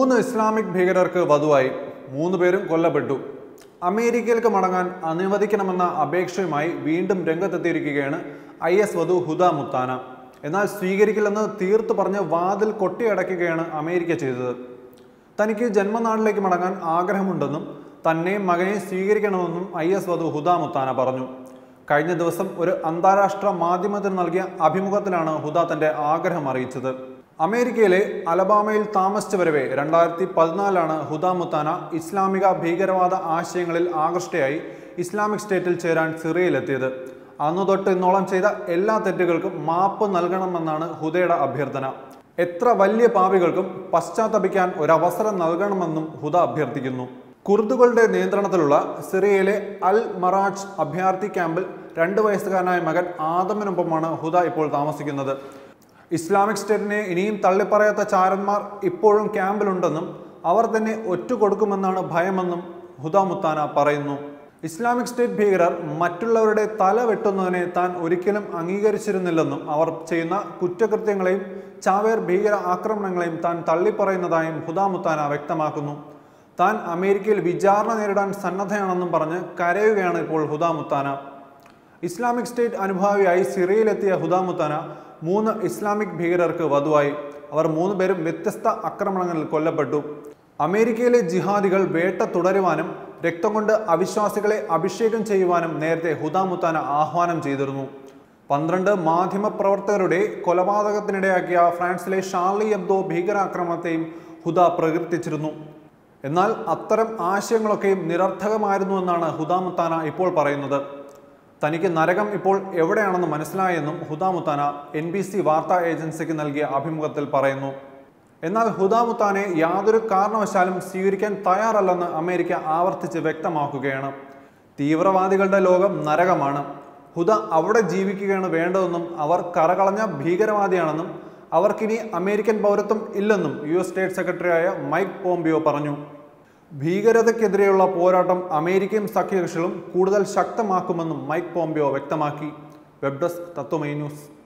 മൂന്ന് ഇസ്ലാമിക് ഭീകരർക്ക് വധുവായി മൂന്ന് പേരും കൊല്ലപ്പെട്ടു അമേരിക്കയിലേക്ക് മടങ്ങാൻ അനുവദിക്കണമെന്ന അപേക്ഷയുമായി വീണ്ടും രംഗത്തെത്തിയിരിക്കുകയാണ് ഐ എസ് വധു ഹുദ മുത്താന എന്നാൽ സ്വീകരിക്കില്ലെന്ന് തീർത്തു പറഞ്ഞ് വാതിൽ കൊട്ടിയടയ്ക്കുകയാണ് അമേരിക്ക ചെയ്തത് തനിക്ക് ജന്മനാട്ടിലേക്ക് മടങ്ങാൻ ആഗ്രഹമുണ്ടെന്നും തന്നെയും മകനെയും സ്വീകരിക്കണമെന്നും ഐ എസ് വധു ഹുദ മുത്താന പറഞ്ഞു കഴിഞ്ഞ ദിവസം ഒരു അന്താരാഷ്ട്ര മാധ്യമത്തിന് നൽകിയ അഭിമുഖത്തിലാണ് ഹുദ തന്റെ ആഗ്രഹം അറിയിച്ചത് അമേരിക്കയിലെ അലബാമയിൽ താമസിച്ചു വരവെ രണ്ടായിരത്തി പതിനാലാണ് ഹുദ മുത്താന ഇസ്ലാമിക ഭീകരവാദ ആശയങ്ങളിൽ ആകൃഷ്ടയായി ഇസ്ലാമിക് സ്റ്റേറ്റിൽ ചേരാൻ സിറിയയിലെത്തിയത് അന്നു തൊട്ട് ഇന്നോളം ചെയ്ത എല്ലാ തെറ്റുകൾക്കും മാപ്പ് നൽകണമെന്നാണ് ഹുദയുടെ അഭ്യർത്ഥന എത്ര വലിയ പാപികൾക്കും പശ്ചാത്തപിക്കാൻ ഒരവസരം നൽകണമെന്നും ഹുദ അഭ്യർത്ഥിക്കുന്നു കുർദുകളുടെ നിയന്ത്രണത്തിലുള്ള സിറിയയിലെ അൽ മറാജ് അഭയാർത്ഥി ക്യാമ്പിൽ രണ്ട് വയസ്സുകാരനായ മകൻ ആദമിനൊപ്പമാണ് ഹുദ ഇപ്പോൾ താമസിക്കുന്നത് ഇസ്ലാമിക് സ്റ്റേറ്റിനെ ഇനിയും തള്ളിപ്പറയാത്ത ചാരന്മാർ ഇപ്പോഴും ക്യാമ്പിലുണ്ടെന്നും അവർ തന്നെ ഒറ്റുകൊടുക്കുമെന്നാണ് ഭയമെന്നും ഹുദ മുത്താന പറയുന്നു ഇസ്ലാമിക് സ്റ്റേറ്റ് ഭീകരർ മറ്റുള്ളവരുടെ തല വെട്ടുന്നതിനെ താൻ ഒരിക്കലും അംഗീകരിച്ചിരുന്നില്ലെന്നും അവർ ചെയ്യുന്ന കുറ്റകൃത്യങ്ങളെയും ചാവേർ ഭീകര ആക്രമണങ്ങളെയും താൻ തള്ളിപ്പറയുന്നതായും ഹുദ മുത്താന വ്യക്തമാക്കുന്നു താൻ അമേരിക്കയിൽ വിചാരണ നേരിടാൻ സന്നദ്ധയാണെന്നും പറഞ്ഞ് കരയുകയാണ് ഇപ്പോൾ ഹുദ മുത്താന ഇസ്ലാമിക് സ്റ്റേറ്റ് അനുഭാവിയായി സിറിയയിലെത്തിയ ഹുദ മുത്താന മൂന്ന് ഇസ്ലാമിക് ഭീകരർക്ക് വധുവായി അവർ മൂന്ന് പേരും വ്യത്യസ്ത ആക്രമണങ്ങളിൽ കൊല്ലപ്പെട്ടു അമേരിക്കയിലെ ജിഹാദികൾ വേട്ട തുടരുവാനും രക്തം കൊണ്ട് അവിശ്വാസികളെ അഭിഷേകം ചെയ്യുവാനും നേരത്തെ ഹുദ മുത്താന ആഹ്വാനം ചെയ്തിരുന്നു പന്ത്രണ്ട് മാധ്യമപ്രവർത്തകരുടെ കൊലപാതകത്തിനിടയാക്കിയ ഫ്രാൻസിലെ ഷാർലി എബ്ദോ ഭീകരാക്രമണത്തെയും ഹുദ പ്രകീർത്തിച്ചിരുന്നു എന്നാൽ അത്തരം ആശയങ്ങളൊക്കെയും നിരർത്ഥകമായിരുന്നു എന്നാണ് ഹുദ മുത്താന ഇപ്പോൾ പറയുന്നത് തനിക്ക് നരകം ഇപ്പോൾ എവിടെയാണെന്ന് മനസ്സിലായെന്നും Hoda Muthana N B C വാർത്താ ഏജൻസിക്ക് നൽകിയ അഭിമുഖത്തിൽ പറയുന്നു എന്നാൽ ഹുദ മുത്താനെ യാതൊരു കാരണവശാലും സ്വീകരിക്കാൻ തയ്യാറല്ലെന്ന് അമേരിക്ക ആവർത്തിച്ച് വ്യക്തമാക്കുകയാണ് തീവ്രവാദികളുടെ ലോകം നരകമാണ് ഹുദ അവിടെ ജീവിക്കുകയാണ് വേണ്ടതെന്നും അവർ കറകളഞ്ഞ ഭീകരവാദിയാണെന്നും അവർക്കിനി അമേരിക്കൻ പൗരത്വം ഇല്ലെന്നും യു എസ് സ്റ്റേറ്റ് സെക്രട്ടറിയായ മൈക്ക് പോംപിയോ പറഞ്ഞു ഭീകരതയ്ക്കെതിരെയുള്ള പോരാട്ടം അമേരിക്കയും സഖ്യകക്ഷികളും കൂടുതൽ ശക്തമാക്കുമെന്നും മൈക്ക് പോംപിയോ വ്യക്തമാക്കി വെബ് ഡെസ്ക് തത്വമൈ ന്യൂസ്